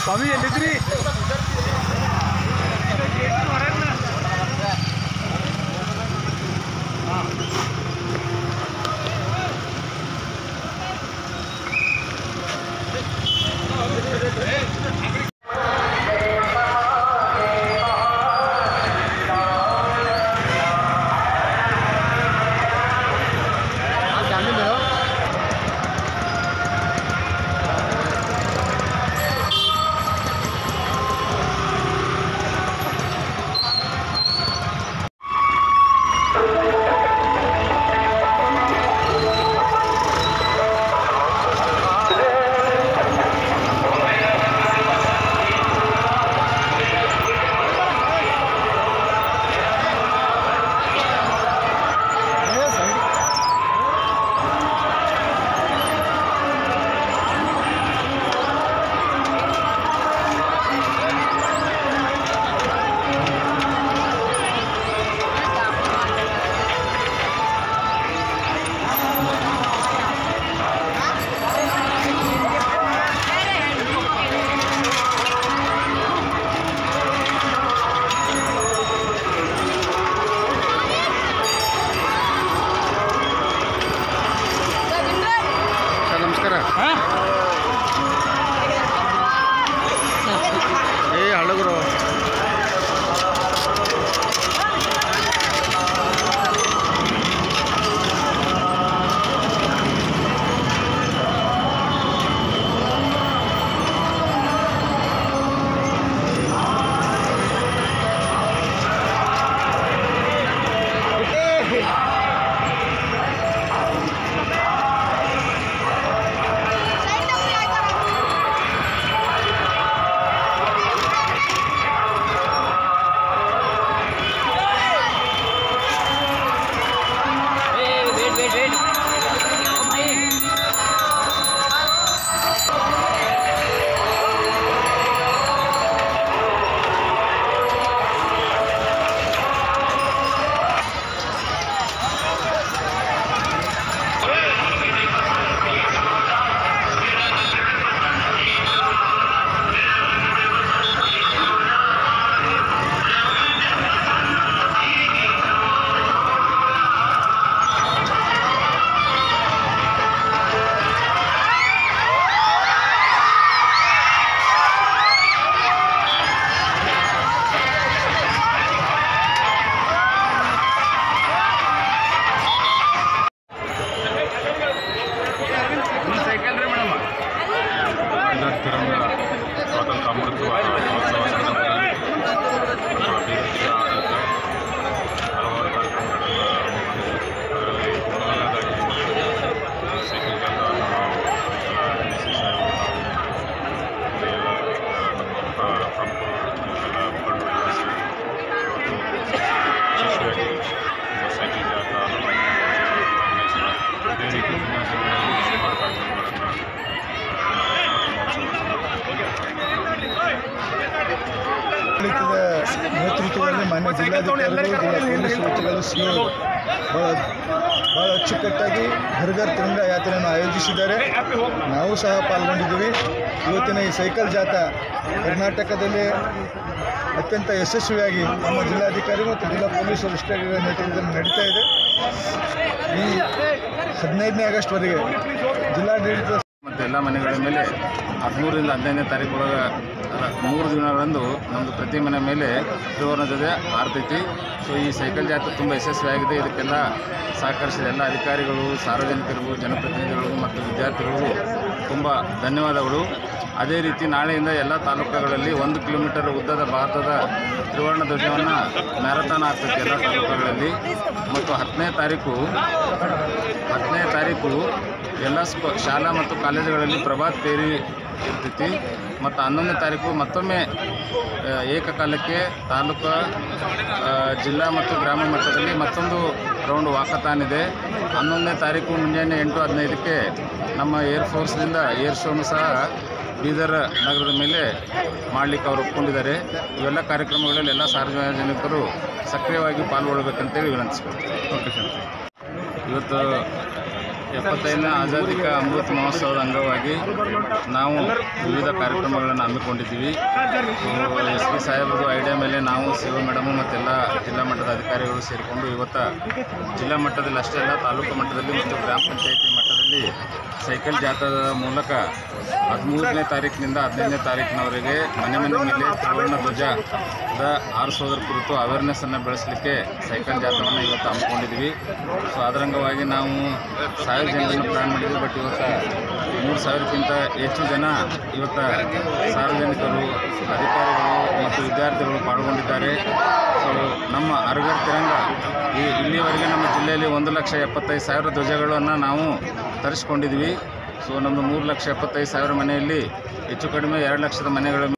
ಸ್ವಾಮಿ ಎಲ್ಲಿದ್ರಿ sir ನಮಸ್ಕಾರ ಏ ಹಳಗರು ಇದು ತಿರಂಗ ಸ್ವಾತಂತ್ರ್ಯ ಅಮೃತ ಮಹೋತ್ಸವ ಸಂದರ್ಭದಲ್ಲಿ ನಮ್ಮ ಬೀದರ್ಜಿಯ ಆಡಳಿತ ಹಲವಾರು ಕಾರ್ಯಕ್ರಮಗಳನ್ನು ಅದರಲ್ಲಿ ಮೊದಲನೇದಾಗಿ ಸೈಕಲ್ ಜಾಥಾವನ್ನು ನಾವು ಎಲ್ಲ ಡಿ ಸಿ ಸಾಹೇಬರು ನಾವು ಇಲ್ಲಿ ಎಲ್ಲ ನಮ್ಮ ಪ್ರ- ಪ್ರಮುಖರು ಎಲ್ಲ ಮುಖಂಡರು ಎಲ್ಲ ಸೇರಿ ಇವತ್ತು ಯಶಸ್ವಿಯಾಗಿ ನಮ್ಮ ಸೈಕಲ್ ಜಾಥಾವನ್ನು ನಡೆಸಿದ್ದೀವಿ. ಇದೇ ರೀತಿ ಮುಂದಿನ ದಿನಗಳಲ್ಲಿ ಸುಮಾರು ಕಾರ್ಯಕ್ರಮಗಳನ್ನು ಆಡಳಿತದ ನೇತೃತ್ವದಲ್ಲಿ ಮಾನ್ಯ ಜಿಲ್ಲಾಧಿಕಾರಿಗಳು ಜಿಲ್ಲಾ ಪೊಲೀಸ್ ವೃತ್ತಿಗಳು ಸಿಒ ಭಾಳ ಭಾಳ ಅಚ್ಚುಕಟ್ಟಾಗಿ ಹರ್ಗರ್ ತಿರಂಗ ಯಾತ್ರೆಯನ್ನು ಆಯೋಜಿಸಿದ್ದಾರೆ ನಾವು ಸಹ ಪಾಲ್ಗೊಂಡಿದ್ದೀವಿ ಇವತ್ತಿನ ಈ ಸೈಕಲ್ ಜಾಥಾ ಕರ್ನಾಟಕದಲ್ಲಿ ಅತ್ಯಂತ ಯಶಸ್ವಿಯಾಗಿ ನಮ್ಮ ಜಿಲ್ಲಾಧಿಕಾರಿ ಮತ್ತು ಜಿಲ್ಲಾ ಪೊಲೀಸ್ ವರಿಷ್ಠರ ನೇತೃತ್ವದಲ್ಲಿ ನಡೀತಾ ಇದೆ ಈ ಹದಿನೈದನೇ ಆಗಸ್ಟ್ವರೆಗೆ ಜಿಲ್ಲಾಡಳಿತ ಮತ್ತು ಎಲ್ಲ ಮನೆಗಳ ಮೇಲೆ ಹದಿಮೂರರಿಂದ ಹದಿನೈದನೇ ತಾರೀಕು ಒಳಗೆ ಅಲ್ಲ, ಮೂರು ದಿನಗಳಂದು ನಮ್ಮದು ಪ್ರತಿ ಮನೆ ಮೇಲೆ ತ್ರಿವರ್ಣ ಧ್ವಜ ಹಾರ್ತೈತಿ ಸೊ ಈ ಸೈಕಲ್ ಜಾತ್ರೆ ತುಂಬ ಯಶಸ್ವಿಯಾಗಿದೆ ಇದಕ್ಕೆಲ್ಲ ಸಹಕರಿಸಿದ ಎಲ್ಲ ಅಧಿಕಾರಿಗಳು ಸಾರ್ವಜನಿಕರಿಗೂ ಜನಪ್ರತಿನಿಧಿಗಳಿಗೂ ಮತ್ತು ವಿದ್ಯಾರ್ಥಿಗಳಿಗೂ ತುಂಬ ಧನ್ಯವಾದಗಳು ಅದೇ ರೀತಿ ನಾಳೆಯಿಂದ ಎಲ್ಲ ತಾಲೂಕುಗಳಲ್ಲಿ ಒಂದು ಕಿಲೋಮೀಟರ್ ಉದ್ದದ ಭಾರತದ ತ್ರಿವರ್ಣ ಧ್ವಜವನ್ನು ಮ್ಯಾರಥಾನ್ ಆಗ್ತೈತಿ ಎಲ್ಲ ತಾಲೂಕುಗಳಲ್ಲಿ ಮತ್ತು ಹತ್ತನೇ ತಾರೀಕು ಹತ್ತನೇ ತಾರೀಕು ಎಲ್ಲ ಸ್ಕೂ ಶಾಲಾ ಮತ್ತು ಕಾಲೇಜುಗಳಲ್ಲಿ ಪ್ರಭಾತ್ ಫೇರಿ ಇರ್ತೈತಿ ಮತ್ತು ಹನ್ನೊಂದನೇ ತಾರೀಕು ಮತ್ತೊಮ್ಮೆ ಆ, ಏಕಕಾಲಕ್ಕೆ ತಾಲೂಕು ಆ, ಜಿಲ್ಲಾ ಮತ್ತು ಗ್ರಾಮ ಮಟ್ಟದಲ್ಲಿ ಮತ್ತೊಂದು ರೌಂಡ್ ವಾಕಥಾನ್ ಇದೆ ಹನ್ನೊಂದನೇ ತಾರೀಕು ಮುಂಜಾನೆ ಎಂಟು ಹದಿನೈದಕ್ಕೆ ನಮ್ಮ ಏರ್ ಫೋರ್ಸ್ನಿಂದ ಏರ್ ಶೋನು ಸಹ ಬೀದರ್ ನಗರದ ಮೇಲೆ ಮಾಡಲಿಕ್ಕೆ ಅವರು ಒಪ್ಕೊಂಡಿದ್ದಾರೆ ಇವೆಲ್ಲ ಕಾರ್ಯಕ್ರಮಗಳಲ್ಲಿ ಎಲ್ಲ ಸಾರ್ವಜನಿಕರು ಸಕ್ರಿಯವಾಗಿ ಪಾಲ್ಗೊಳ್ಳಬೇಕಂತೇಳಿ ವಿನಂತಿಸ್ಕೊಳ್ತೀನಿ ಓಕೆ ಸರ್ ಇವತ್ತು ಎಪ್ಪತ್ತೈದನೇ ಆಜಾದಿ ಕಾ ಅಮೃತ ಮಹೋತ್ಸವದ ಅಂಗವಾಗಿ ನಾವು ವಿವಿಧ ಕಾರ್ಯಕ್ರಮಗಳನ್ನು ಹಮ್ಮಿಕೊಂಡಿದ್ದೀವಿ ಎಸ್ ಪಿ ಸಾಹೇಬ್ರದ್ದು ಐಡಿಯಾ ಮೇಲೆ ನಾವು ಸಿ ಒ ಮೇಡಮು ಮತ್ತೆಲ್ಲ ಜಿಲ್ಲಾ ಮಟ್ಟದ ಅಧಿಕಾರಿಗಳು ಸೇರಿಕೊಂಡು ಇವತ್ತು ಜಿಲ್ಲಾ ಮಟ್ಟದಲ್ಲಿ ಅಷ್ಟೇ ಅಲ್ಲ ತಾಲೂಕು ಮಟ್ಟದಲ್ಲಿ ಮತ್ತು ಗ್ರಾಮ ಪಂಚಾಯಿತಿ ಮಟ್ಟದಲ್ಲಿ ಸೈಕಲ್ ಜಾಥಾದ ಮೂಲಕ ಹದಿಮೂರನೇ ತಾರೀಕಿನಿಂದ ಹದಿನೈದನೇ ತಾರೀಕಿನವರೆಗೆ ಮನೆ ಮನೆ ಮೇಲೆ ತ್ರಿವರ್ಣ ಧ್ವಜದ ಆರಿಸೋದ್ರ ಕುರಿತು ಅವೇರ್ನೆಸ್ಸನ್ನು ಬೆಳೆಸಲಿಕ್ಕೆ ಸೈಕಲ್ ಜಾಥಾವನ್ನು ಇವತ್ತು ಹಮ್ಮಿಕೊಂಡಿದ್ದೀವಿ ಸೊ ಅದರಂಗವಾಗಿ ನಾವು ಸಾವಿರ ಜನರನ್ನು ಪ್ಲ್ಯಾನ್ ಮಾಡಿದ್ವಿ ಬಟ್ ಇವತ್ತು ಮೂರು ಸಾವಿರಕ್ಕಿಂತ ಹೆಚ್ಚು ಜನ ಇವತ್ತು ಸಾರ್ವಜನಿಕರು ಅಧಿಕಾರಿಗಳು ಮತ್ತು ವಿದ್ಯಾರ್ಥಿಗಳು ಪಾಲ್ಗೊಂಡಿದ್ದಾರೆ ಸೊ ನಮ್ಮ ಅರಗರ್ ತಿರಂಗ ಈ ಇಲ್ಲಿಯವರೆಗೆ ನಮ್ಮ ಜಿಲ್ಲೆಯಲ್ಲಿ ಒಂದು ಲಕ್ಷ ಎಪ್ಪತ್ತೈದು ಸಾವಿರ ಧ್ವಜಗಳನ್ನು ನಾವು ತರಿಸ್ಕೊಂಡಿದ್ವಿ ಸೊ ನಮ್ಮದು ಮೂರು ಲಕ್ಷ ಎಪ್ಪತ್ತೈದು ಸಾವಿರ ಮನೆಯಲ್ಲಿ ಹೆಚ್ಚು ಕಡಿಮೆ ಎರಡು ಲಕ್ಷದ ಮನೆಗಳ